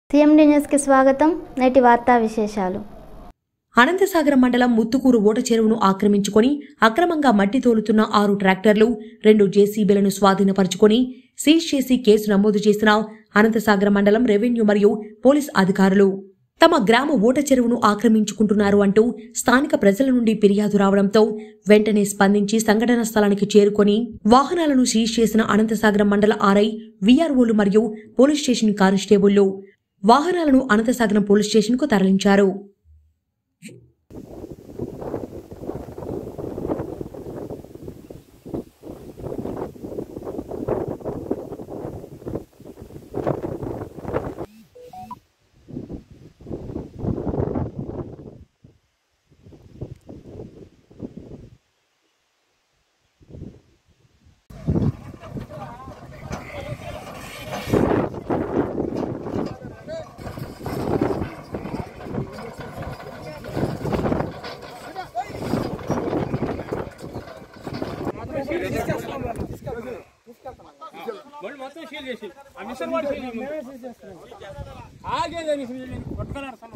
CMD న్యూస్కి స్వాగతం నేటి వార్తా విశేషాలు అనంతసాగరం మండలం ముత్తుకూరు ఓట చెరువును ఆక్రమించుకొని అక్రమంగా మట్టి తోలుతున్న ఆరు ట్రాక్టర్లు రెండు జేసీబీలను స్వాధీనపరుచుకొని సీజ్ చేసి కేసు నమోదు చేసిన అనంతసాగరం మండలం రెవెన్యూ మరియు పోలీస్ అధికారులు తమ గ్రామ ఓట చెరువును ఆక్రమించుకుంటున్నారు అంటూ స్థానిక ప్రజల నుండి ఫిర్యాదు రావడంతో వెంటనే స్పందించి సంఘటన స్థలానికి చేరుకొని వాహనాలను సీజ్ చేసిన అనంతసాగరం మండల ఆర్ఐ వీఆర్ఓలు మరియు పోలీస్ స్టేషన్ కానిస్టేబుళ్లు వాహనాలను అనంతసాగరం పోలీస్ స్టేషన్కు తరలించారు మళ్ళీ మొత్తం సీల్ చేసి ఆ మిషన్ వాడు సీల్ చేసి ఆగేదని సీల్ చేసి పట్టుకున్నారు